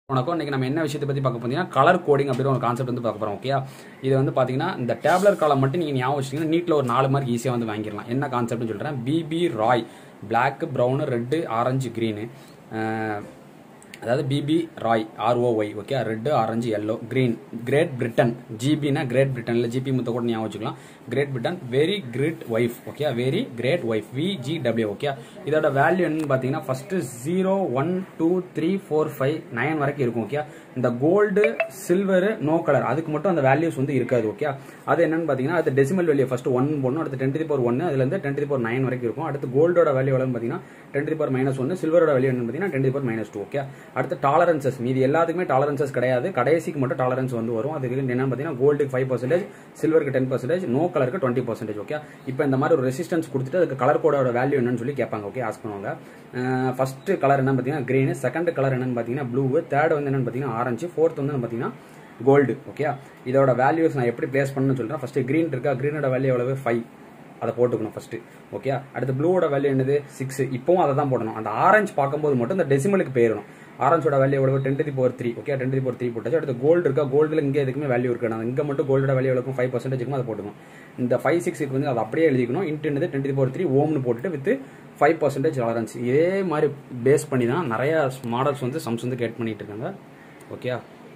உனக்கும் இன்னைக்கு நம்ம என்ன விஷயத்தை பற்றி பார்க்க போறீங்கன்னா கலர் கோடிங் அப்படின்ற ஒரு கான்செப்ட் வந்து பார்க்க போகிறோம் ஓகே இது வந்து பார்த்தீங்கன்னா இந்த டேப்லர் காலம் மட்டும் நீங்கள் ஞாபகம் வச்சிங்கன்னா நீட்டில் ஒரு நாலு மார்க் ஈஸியாக வந்து வாங்கிடலாம் என்ன கான்செப்ட்னு சொல்கிறேன் BB Roy black brown red orange green அதாவது BB Roy R O Y okay red orange yellow green Great Britain ஜிபினா கிரேட் பிரிட்டன் இல்லை ஜிபி முத்த கூட ஞாபகம் வச்சுக்கலாம் Great Britain very great wife okay very great wife V G W okay இதோட value என்னன்னு பார்த்தீங்கன்னா first zero one two three four five nine வரைக்கும் இருக்கும் ஓகே இந்த கோல்டு சில்வர் நோ கலர் அதுக்கு மட்டும் அந்த வேல்யூஸ் வந்து இருக்காது ஓகே அது என்னன்னு பார்த்தீங்கன்னா அது டெசிமல் வேல்யூ ஃபர்ஸ்ட் ஒன் போடணும் அடுத்து டென் பவர் ஒன்று அதுலேருந்து டென் பவர் நைன் வரைக்கும் இருக்கும் அடுத்து கோல்டோட வேல்யூ எவ்வளோன்னு பார்த்தீங்கன்னா டென் பவர் மைனஸ் ஒன்று சில்வரோட வேல்யூ என்னன்னு பார்த்தீங்கன்னா ten power minus two okay அடுத்து டாலரன்சஸ் மீதி எல்லாத்துக்குமே டாலரன்சஸ் கிடையாது கடைசிக்கு மட்டும் டாலரன்ஸ் வந்து வரும் அதுக்கு என்னன்னு பார்த்தீங்கன்னா கோல்டுக்கு ஃபைவ் பர்சன்டேஜ் சில்வருக்கு டென் பர்சன்டேஜ் நோ கலருக்கு டுவெண்ட்டி பர்சன்டேஜ் ஓகே இப்போ இந்த மாதிரி ஒரு ரெசிஸ்டன்ஸ் கொடுத்துட்டு அதுக்கு கலர் கோடோட வேல்யூ என்னன்னு சொல்லி கேட்பாங்க ஓகே ஆஸ்க் பண்ணுவாங்க ஃபர்ஸ்ட் கலர் என்னன்னு பார்த்தீங்கன்னா கிரீன் செகண்ட் கலர் என்னன்னு பார்த்தீங்கன்னா ப்ளூ தேர்ட் வந்து என்னன்னு பார்த்தீங்கன்னா ஆரஞ்சு ஃபோர்த் வந்து பார்த்தீங்கன்னா கோல்டு ஓகே இதோட வேல்யூஸ் நான் எப்படி பிளேஸ் பண்ணணும்னு சொல்றேன் ஃபர்ஸ்ட் கிரீன் இருக்கா கிரீனோட வேல்யூ எவ்வளவு ஃபைவ் அதை போட்டுக்கணும் ஃபர்ஸ்ட் ஓகே அடுத்து ப்ளூவோட வேல்யூ என்னது சிக்ஸ் இப்போவும் அதை தான் போடணும் அந்த ஆரஞ்சு பார்க்கும்போது மட்டும் இந்த டெசிமலுக்கு போயிடணும் ஆரஞ்சோட வேல்யூ எவ்வளவு ten the power three okay ten the power three போட்டாச்சு அடுத்து கோல்டு இருக்கா கோல்டில் இங்கே எதுக்குமே வேல்யூ இருக்கு இங்கே மட்டும் கோல்டோட வேல்யூ எவ்வளோ ஃபைவ் பர்சன்டேஜ் இருக்கும் அதை போட்டுக்கணும் இந்த ஃபைவ் சிக்ஸுக்கு வந்து அதை அப்படியே எழுதிக்கணும் into ten the power three ஓம்னு போட்டுட்டு வித் ஃபைவ் பர்சன்டேஜ் டாலரன்ஸ் இதே மாதிரி பேஸ் பண்ணி தான் நிறைய மாடல்ஸ் வந்து சம்ஸ் வந்து கேட் பண்ணிட்டு இருக்காங்க ஓகே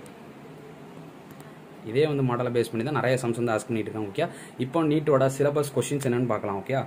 இதே வந்து மாடலை பேஸ் பண்ணி தான் நிறைய சம்ஸ் வந்து ஆஸ்க் பண்ணிட்டு இருக்காங்க ஓகே இப்போ நீட்டோட சிலபஸ் கொஸ்டின்ஸ் என்னன்னு பார்க்கலாம் ஓகே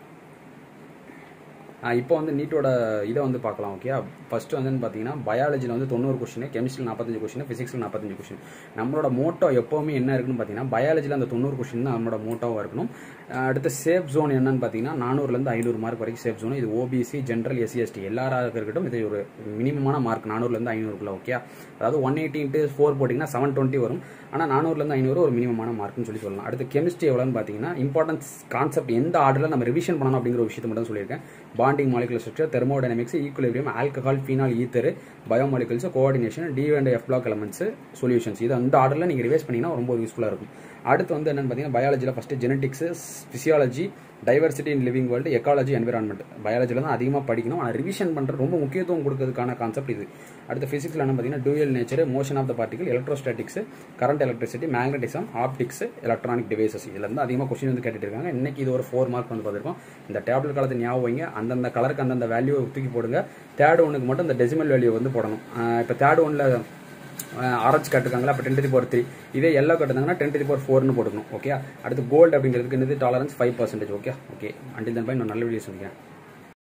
இப்போ வந்து நீட்டோட இதை வந்து பார்க்கலாம் ஓகே ஃபர்ஸ்ட் வந்து பார்த்தீங்கன்னா பயாலஜியில் வந்து தொண்ணூறு கொஸ்டின் கெமிஸ்ட்ரியில் நாற்பத்தஞ்சு கொஸ்டின் ஃபிசிக்ஸில் நாற்பத்தஞ்சு கொஸ்டின் நம்மளோட மோட்டோ எப்போவுமே என்ன இருக்குன்னு பார்த்தீங்கன்னா பயாலஜியில் அந்த தொண்ணூறு கொஸ்டின் தான் நம்மளோட மோட்டோவாக இருக்கணும் அடுத்த சேஃப் ஜோன் என்னன்னு பார்த்தீங்கன்னா நானூறுலேருந்து ஐநூறு மார்க் வரைக்கும் சேஃப் ஜோன் இது ஓபிசி ஜென்ரல் எஸ்சி எஸ்டி எல்லாராக இருக்கட்டும் இது ஒரு மினிமமான மார்க் நானூறுலேருந்து ஐநூறுக்குள்ள ஓகே அதாவது ஒன் எயிட்டி இன்ட்டு ஃபோர் போட்டிங்கன்னா செவன் டுவெண்ட்டி வரும் ஆனால் நானூறுலேருந்து ஐநூறு ஒரு மினிமமான மார்க்னு சொல்லி சொல்லலாம் அடுத்து கெமிஸ்ட்ரி எவ்வளோன்னு பார்த்தீங்கன்னா இம்பார்ட்டன்ஸ் கான்செப்ட் எந்த ஆர்டரில் நம்ம ரிவிஷன் பண்ணணும் அப்படிங்கிற ஒரு விஷயத்தை மட்டும் சொல்லியிருக்கேன் bonding molecular structure thermodynamics equilibrium alcohol phenol ether biomolecules coordination d and f block elements solutions இது அந்த ஆர்டரில் நீங்கள் ரிவைஸ் பண்ணிங்கன்னா ரொம்ப யூஸ்ஃபுல்லாக இருக்கும் அடுத்து வந்து என்னன்னு பார்த்தீங்கன்னா பயாலஜியில் first genetics physiology diversity in living world ecology environment பயாலஜியில் தான் அதிகமாக படிக்கணும் ஆனால் ரிவிஷன் பண்ணுறது ரொம்ப முக்கியத்துவம் கொடுக்கறதுக்கான கான்செப்ட் இது அடுத்து ஃபிசிக்ஸில் என்ன பார்த்தீங்கன்னா dual nature motion of the particle electrostatics current electricity magnetism optics electronic devices இதில் இருந்து அதிகமாக கொஸ்டின் வந்து கேட்டுட்டு இருக்காங்க இன்னைக்கு இது ஒரு ஃபோர் மார்க் வந்து பார்த்துருக்கோம் இந்த டேப்லெட் காலத்தை ஞாபகம் வைங்க அந்தந்த கலருக்கு அந்தந்த வேல்யூ தூக்கி போடுங்க தேர்ட் ஒனுக்கு மட்டும் இந்த டெசிமல் வேல்யூ வந்து போடணும் இப்போ தேர்ட் ஒன்ல ஆரஞ்சு கட்டுக்காங்களா அப்போ டென் தி பவர் த்ரீ இதே எல்லோ கட்டுனாங்கன்னா டென் தி பவர் ஃபோர்னு போட்டுக்கணும் ஓகே அடுத்து கோல்டு அப்படிங்கிறதுக்கு என்னது tolerance five percentage okay okay until then bye நான் நல்ல வீடியோ சொல்லிக்கிறேன்